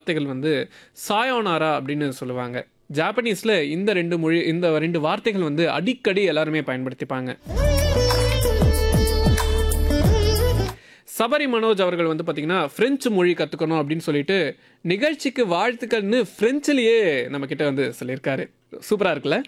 வார்த்தைகள் வந்து சாயோனாரா அப்படின்னு சொல்லுவாங்க ஜாப்பனீஸில் இந்த ரெண்டு மொழி இந்த ரெண்டு வார்த்தைகள் வந்து அடிக்கடி எல்லாருமே பயன்படுத்திப்பாங்க சபரி மனோஜ் அவர்கள் வந்து பார்த்தீங்கன்னா ஃப்ரெஞ்சு மொழி கற்றுக்கணும் அப்படின்னு சொல்லிட்டு நிகழ்ச்சிக்கு வாழ்த்துக்கள்னு ஃப்ரெஞ்சிலேயே நம்மக்கிட்ட வந்து சொல்லியிருக்காரு சூப்பராக இருக்குல்ல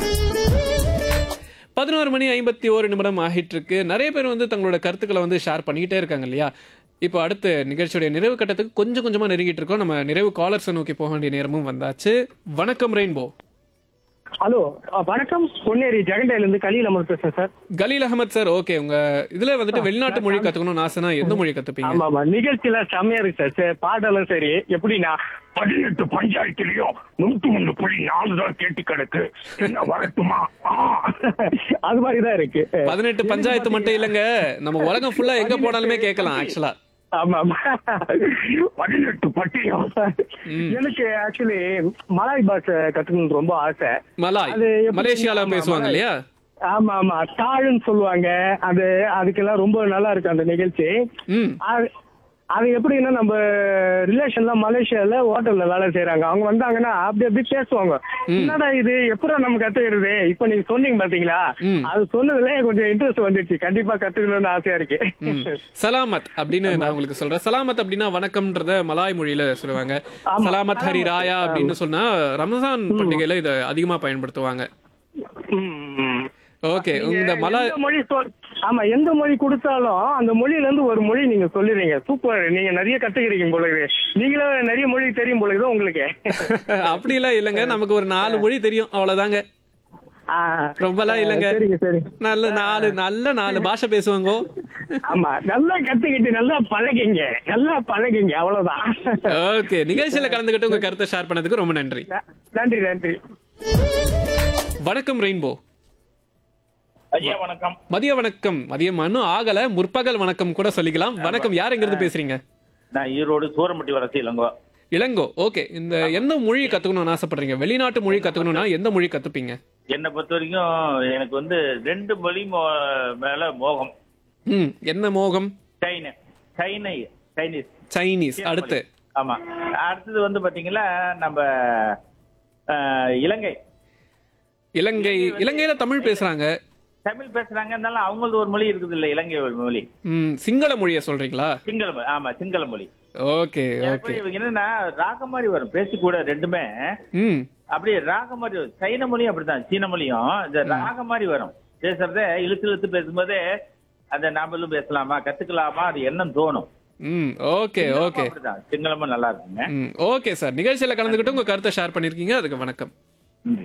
பதினோரு மணி ஐம்பத்தி ஓரு நிமிடம் ஆகிட்டு இருக்கு நிறைய பேர் வந்து தங்களோட கருத்துக்களை வந்து ஷேர் பண்ணிக்கிட்டே இருக்காங்க இல்லையா இப்போ அடுத்த நிகழ்ச்சியுடைய நிறைவு கட்டத்துக்கு கொஞ்சம் கொஞ்சமாக நெருங்கிட்டு இருக்கோம் நம்ம நிறைவு காலர்ஸை நோக்கி போக வேண்டிய நேரமும் வந்தாச்சு வணக்கம் ரெயின்போ ஹலோ அஹ், வணக்கம் பொன்னேரி ஜெகண்டையில இருந்து கலியில் அமர் பேசுறேன் sir Khalil Ahmed sir okay உங்க இதுல வந்துட்டு வெளிநாட்டு மொழி கத்துக்கணும்னு ஆசைனா எந்த மொழி கத்துப்பீங்க ஆமா ஆமா நிகழ்ச்சியில செம்மையா இருக்கு சார் சரி, பாடலும் சரி எப்படின்னா பதினெட்டு பஞ்சாயத்துலயும் நூத்தி ஒண்ணு புள்ளி நாலு தான் கேட்டு கிடக்கு என்ன வரட்டுமா ஆ. அது மாதிரிதான் இருக்கு பதினெட்டு பஞ்சாயத்து மட்டும் இல்லைங்க நம்ம உலகம் ஃபுல்லா எங்க போனாலுமே கேட்கலாம் ஆக்சுவலா ஆமா ஆமா பதினெட்டு பட்டியம் எனக்கு ஆக்சுவலி மலாய் பாஷை கத்துக்கணும்னு ரொம்ப ஆசை மலாய் அது எப்படி- மலேசியால ஆமா, பேசுவாங்க மலாய். இல்லையா ஆமா ஆமா தாழ்ன்னு சொல்லுவாங்க அது அதுக்கெல்லாம் ரொம்ப நல்லா இருக்கு அந்த நிகழ்ச்சி ம் அது- அது எப்படின்னா நம்ம ரிலேஷன்ல மலேசியால ஹோட்டல்ல வேலை செய்யறாங்க அவங்க வந்தாங்கன்னா அப்படி அப்படி பேசுவாங்க என்னடா இது எப்படா நம்ம கத்துக்கிறது இப்ப நீங்க சொன்னீங்க பாத்தீங்களா ம். அது சொன்னதுல எனக்கு கொஞ்சம் இன்ட்ரெஸ்ட் வந்துடுச்சு கண்டிப்பா கத்துக்கணும்னு ஆசையா இருக்கு ம். சலாமத் அப்படின்னு நான் உங்களுக்கு சொல்றேன் சலாமத் அப்படின்னா வணக்கம்ன்றத மலாய் மொழியில சொல்லுவாங்க ஆமா. சலாமத் ஹரி ராயா அப்படின்னு சொன்னா ரமசான் பண்டிகையில இதை அதிகமா பயன்படுத்துவாங்க ம். ஓகே நீங்க இந்த மலாய் எந்த மொழி சொல்- ஆமா எந்த மொழி கொடுத்தாலும் அந்த மொழியில இருந்து ஒரு மொழி நீங்க சொல்லிடுறீங்க சூப்பர் நீங்க நிறைய கத்துக்கிறீங்க போல இருக்கு. நீங்களே நிறைய மொழி தெரியும் போல இருக்குது உங்களுக்கு அப்படிலாம் இல்லைங்க நமக்கு ஒரு நாலு மொழி தெரியும் அவ்வளவுதாங்க ஆ. ரொம்பலாம் இல்லைங்க சரிங்க சரி நல்ல நாலு நல்ல நாலு பாஷை பேசுவாங்க ஆமா நல்லா கத்துக்கிட்டு நல்லா பழகிங்க நல்லா பழகிங்க அவ்வளவுதான் ஓகே நிகழ்ச்சியில கலந்துக்கிட்டு உங்க கருத்தை ஷேர் பண்ணதுக்கு ரொம்ப நன்றி ந- நன்றி நன்றி வணக்கம் ரெயின்போ ஐயா வணக்கம் மதிய வணக்கம் மதியம் இன்னும் ஆகல முற்பகல் வணக்கம் கூட சொல்லிக்கலாம் வணக்கம் யார் எங்க இருந்து பேசுறீங்க நான் ஈரோடு சூரம்பட்டி வரசி இளங்கோ இளங்கோ ஓகே இந்த எந்த மொழி கத்துக்கணும்னு ஆசைப்படுறீங்க வெளிநாட்டு மொழி கத்துக்கணும்னா எந்த மொழி கத்துப்பீங்க என்னை பொறுத்த வரைக்கும் எனக்கு வந்து ரெண்டு மொழி மோ- மேல மோகம் ம் என்ன மோகம் சைன சைனை சைனீஸ் சைனீஸ் அடுத்து ஆமா அடுத்தது வந்து பாத்தீங்கன்னா நம்ம அஹ், இலங்கை இலங்கை இலங்கையில தமிழ் பேசுறாங்க தமிழ் பேசுறாங்க இருந்தாலும் அவங்களது ஒரு மொழி இருக்குது இல்ல இலங்கை ஒரு மொழி ம் சிங்கள மொழியை சொல்றீங்களா சிங்கள மொழி ஆமா சிங்கள மொழி ஓகே எனக்கு ஓகே இவங்க என்னன்னா ராக மாதிரி வரும் பேசி கூட ரெண்டுமே ம் அப்படியே ராக மாதிரி வரும். சைன மொழியும் அப்படித்தான் சீன மொழியும் இந்த ராக மாதிரி வரும் பேசுறதே இழுத்து இழுத்து பேசும்போதே அதை நாமளும் பேசலாமா கத்துக்கலாமா அது எண்ணம் தோணும் ம் ஓகே ஓகே அப்படிதான் சிங்களமும் நல்லா இருக்குங்க ம் ஓகே சார் நிகழ்ச்சியில கலந்துக்கிட்டு உங்க கருத்தை ஷேர் பண்ணிருக்கீங்க அதுக்கு வணக்கம் நன்றி.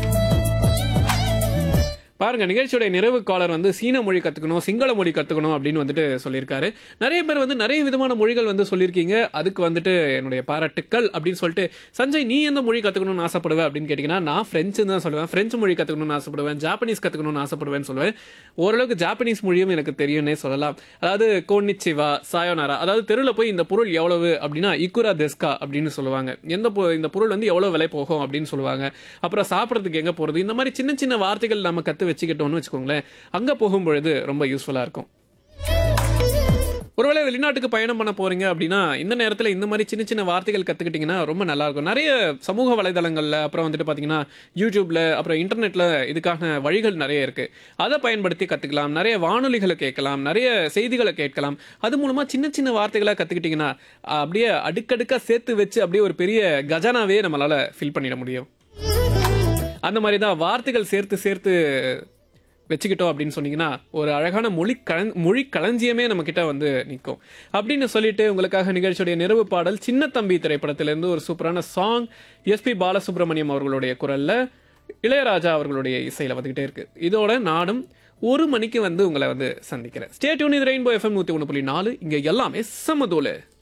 பாருங்க நிகழ்ச்சியோட நிறைவு காலர் வந்து சீன மொழி கத்துக்கணும் சிங்கள மொழி கத்துக்கணும் அப்படின்னு வந்துட்டு சொல்லியிருக்காரு நிறைய பேர் வந்து நிறைய விதமான மொழிகள் வந்து சொல்லியிருக்கீங்க அதுக்கு வந்துட்டு என்னுடைய பாராட்டுக்கள் அப்படின்னு சொல்லிட்டு சஞ்சய் நீ எந்த மொழி கத்துக்கணும்னு ஆசைப்படுவ அப்படின்னு கேட்டீங்கன்னா நான் ஃப்ரெஞ்சு தான் சொல்லுவேன் ஃப்ரெஞ்சு மொழி கத்துக்கணும்னு ஆசைப்படுவேன் ஜாப்பனீஸ் கத்துக்கணும்னு ஆசைப்படுவேன்னு சொல்லுவேன் ஓரளவுக்கு ஜாப்பனீஸ் மொழியும் எனக்கு தெரியும்னே சொல்லலாம் அதாவது கோனிச்சிவா சாயோனாரா அதாவது தெருவில் போய் இந்த பொருள் எவ்வளவு அப்படின்னா இக்குரா தெஸ்கா அப்படின்னு சொல்லுவாங்க எந்த பொ- இந்த பொருள் வந்து எவ்வளவு விலை போகும் அப்படின்னு சொல்லுவாங்க அப்புறம் சாப்பிட்றதுக்கு எங்க போறது இந்த மாதிரி சின்ன சின்ன வார்த்தைகள் நம்ம கத்து வச்சுக்கிட்டோம்னு வச்சுக்கோங்களேன் அங்க போகும் பொழுது ரொம்ப யூஸ்ஃபுல்லா இருக்கும் ஒருவேளை வெளிநாட்டுக்கு பயணம் பண்ண போறீங்க அப்படின்னா இந்த நேரத்தில் இந்த மாதிரி சின்ன சின்ன வார்த்தைகள் கத்துக்கிட்டீங்கன்னா ரொம்ப நல்லா இருக்கும் நிறைய சமூக வலைதளங்கள்ல அப்புறம் வந்துட்டு பாத்தீங்கன்னா யூடியூப்ல அப்புறம் இன்டர்நெட்ல இதுக்கான வழிகள் நிறைய இருக்கு அதை பயன்படுத்தி கத்துக்கலாம் நிறைய வானொலிகளை கேட்கலாம் நிறைய செய்திகளை கேட்கலாம் அது மூலமா சின்ன சின்ன வார்த்தைகளை கத்துக்கிட்டீங்கன்னா அப்படியே அடுக்கடுக்கா சேர்த்து வச்சு அப்படியே ஒரு பெரிய கஜானாவே நம்மளால ஃபில் பண்ணிட முடியும் அந்த மாதிரி தான் வார்த்தைகள் சேர்த்து சேர்த்து வச்சுக்கிட்டோம் அப்படின்னு சொன்னீங்கன்னா ஒரு அழகான மொழி கலன் மொழி களஞ்சியமே நம்ம கிட்ட வந்து நிற்கும் அப்படின்னு சொல்லிட்டு உங்களுக்காக நிகழ்ச்சியுடைய நிறைவு பாடல் சின்ன தம்பி திரைப்படத்திலிருந்து ஒரு சூப்பரான சாங் எஸ்பி பாலசுப்ரமணியம் அவர்களுடைய குரல்ல இளையராஜா அவர்களுடைய இசையில வந்துகிட்டே இருக்கு இதோட நானும் ஒரு மணிக்கு வந்து உங்களை வந்து சந்திக்கிறேன் ஸ்டேட் யூனிட் ரெயின்போ எஃப்எம் நூத்தி ஒன்று புள்ளி நாலு இங்க எல்லாமே சமதூல